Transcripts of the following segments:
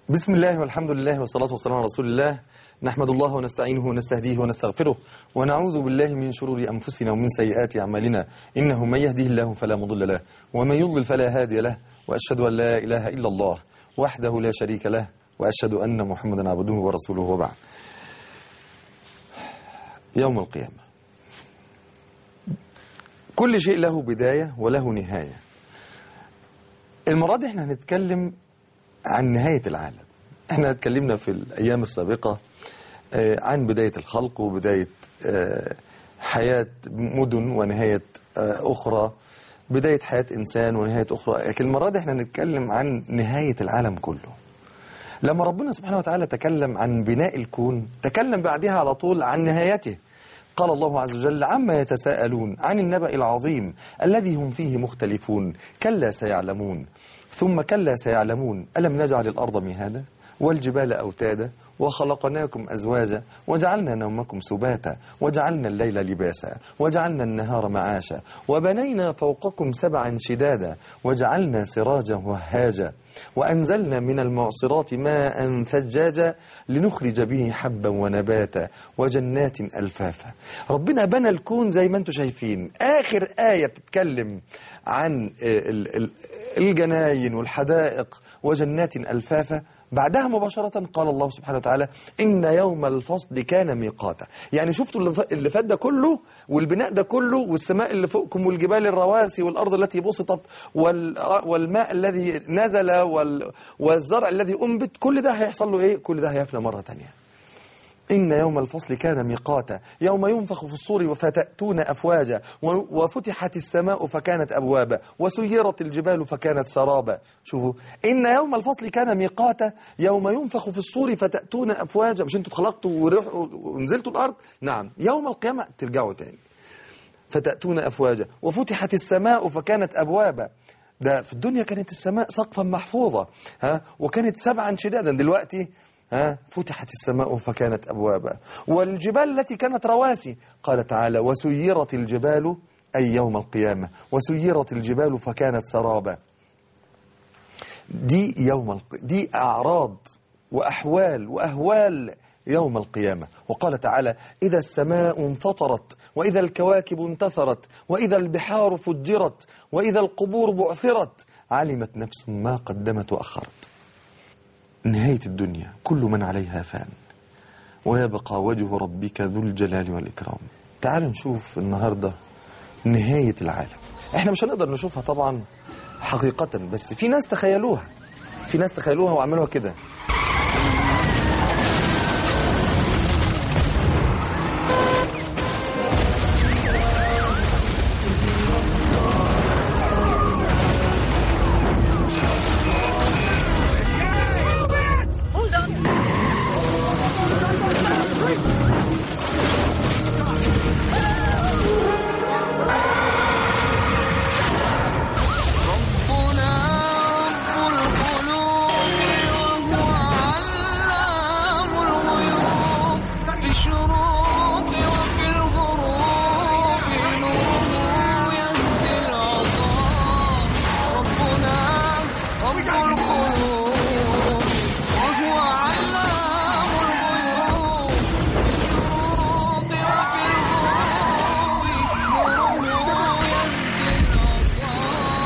بسم الله والحمد لله والصلاة والسلام على رسول الله نحمد الله ونستعينه ونستهديه ونستغفره ونعوذ بالله من شرور أنفسنا ومن سيئات أعمالنا إنه من يهديه الله فلا مضل له ومن يضلل فلا هادي له وأشهد أن لا إله إلا الله وحده لا شريك له وأشهد أن محمدا عبده ورسوله وبعد يوم القيامة كل شيء له بداية وله نهاية المرة دي احنا هنتكلم عن نهاية العالم احنا اتكلمنا في الأيام السابقة آه، عن بداية الخلق وبداية آه، حياة مدن ونهاية آه، أخرى بداية حياة إنسان ونهاية أخرى لكن المرة دي احنا هنتكلم عن نهاية العالم كله لما ربنا سبحانه وتعالى تكلم عن بناء الكون تكلم بعدها على طول عن نهايته قال الله عز وجل عما يتساءلون عن النبأ العظيم الذي هم فيه مختلفون كلا سيعلمون ثم كلا سيعلمون ألم نجعل الأرض مهادا والجبال أوتادا وخلقناكم أزواجا وجعلنا نومكم سباتا وجعلنا الليل لباسا وجعلنا النهار معاشا وبنينا فوقكم سبعا شدادا وجعلنا سراجا وهاجا وأنزلنا من المعصرات ماء ثجاجا لنخرج به حبا ونباتا وجنات ألفافا ربنا بنى الكون زي ما انتم شايفين آخر آية بتتكلم عن ال- ال- الجناين والحدائق وجنات ألفافا بعدها مباشرة قال الله سبحانه وتعالى إن يوم الفصل كان ميقاتا يعني شفتوا اللي ف- اللي فات ده كله والبناء ده كله والسماء اللي فوقكم والجبال الرواسي والأرض التي بسطت وال- والماء الذي نزل وال- والزرع الذي أنبت كل ده هيحصل له إيه كل ده هيفنى مرة تانية إن يوم الفصل كان ميقاتا يوم ينفخ في الصور فتأتون أفواجا و- وفتحت السماء فكانت أبوابا وسيرت الجبال فكانت سرابا شوفوا إن يوم الفصل كان ميقاتا يوم ينفخ في الصور فتأتون أفواجا مش أنتوا اتخلقتوا ورحوا ونزلتوا الأرض نعم يوم القيامة ترجعوا تاني فتأتون أفواجا وفتحت السماء فكانت أبوابا ده في الدنيا كانت السماء سقفا محفوظة ها وكانت سبعا شدادا دلوقتي ها فتحت السماء فكانت أبوابا والجبال التي كانت رواسي قال تعالى وسيرت الجبال أي يوم القيامة وسيرت الجبال فكانت سرابا دي يوم الق... دي أعراض وأحوال وأهوال يوم القيامة وقال تعالى إذا السماء انفطرت وإذا الكواكب انتثرت وإذا البحار فجرت وإذا القبور بعثرت علمت نفس ما قدمت وأخرت نهاية الدنيا كل من عليها فان ويبقى وجه ربك ذو الجلال والإكرام تعالوا نشوف النهاردة نهاية العالم احنا مش هنقدر نشوفها طبعا حقيقة بس في ناس تخيلوها في ناس تخيلوها وعملوها كده Hold on. ربنا رب القلوب وهو علام الغيوب في الشروق وفي الغروب نوره يهدي العصا ربنا رب القلوب وهو علام الغيوب في الشروق وفي الغروب نوره يهدي العصا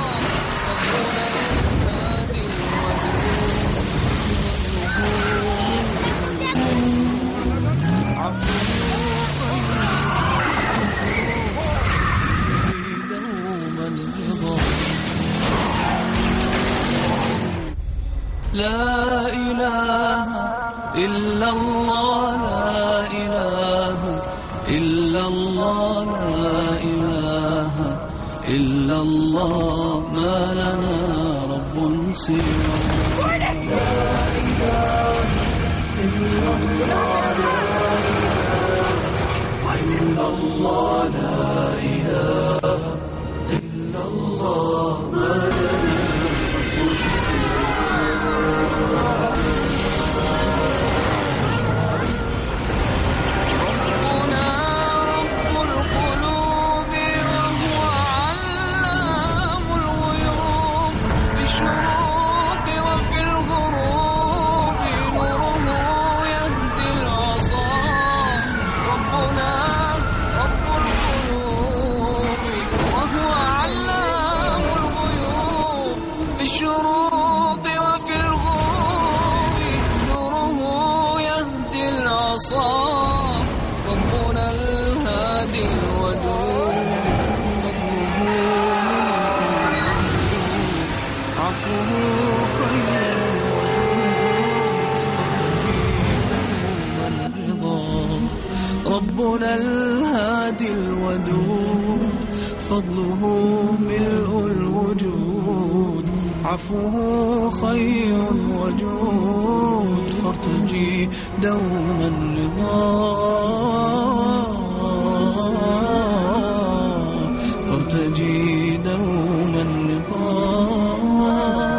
لا إله إلا الله لا إله إلا الله لا إله إلا الله ما لنا رب سواه ربنا رب القلوب وهو علام الغيوب في الشروق وفي الغروب فضله ملء الوجود عفوه خير وجود فارتجي دوما رضا فارتجي دوما رضا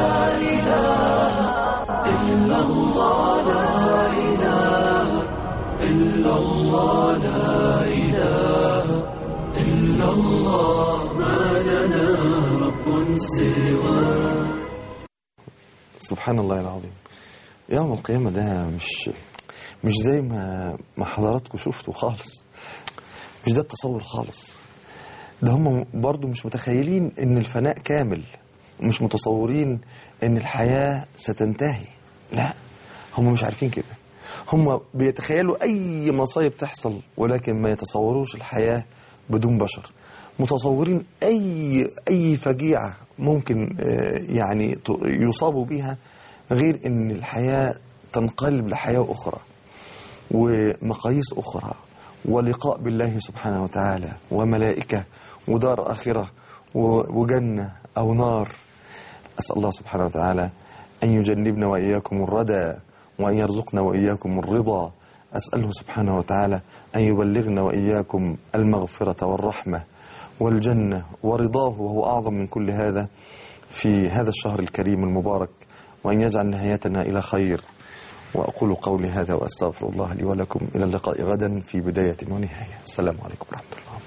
سبحان الله العظيم يوم القيامة ده مش مش زي ما ما حضراتكم شفتوا خالص مش ده التصور خالص ده هم برضو مش متخيلين ان الفناء كامل مش متصورين ان الحياة ستنتهي لا هم مش عارفين كده هم بيتخيلوا اي مصايب تحصل ولكن ما يتصوروش الحياة بدون بشر متصورين اي اي فجيعة ممكن آه، يعني ت- يصابوا بيها غير ان الحياة تنقلب لحياة اخرى ومقاييس أخرى ولقاء بالله سبحانه وتعالى وملائكة ودار آخرة و- وجنة أو نار أسأل الله سبحانه وتعالى أن يجنبنا وإياكم الردى وأن يرزقنا وإياكم الرضا أسأله سبحانه وتعالى أن يبلغنا وإياكم المغفرة والرحمة والجنة ورضاه وهو أعظم من كل هذا في هذا الشهر الكريم المبارك وأن يجعل نهايتنا إلى خير وأقول قولي هذا وأستغفر الله لي ولكم إلى اللقاء غدا في بداية ونهاية السلام عليكم ورحمة الله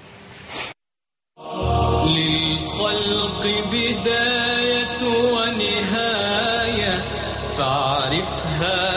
للخلق بداية ونهاية فاعرفها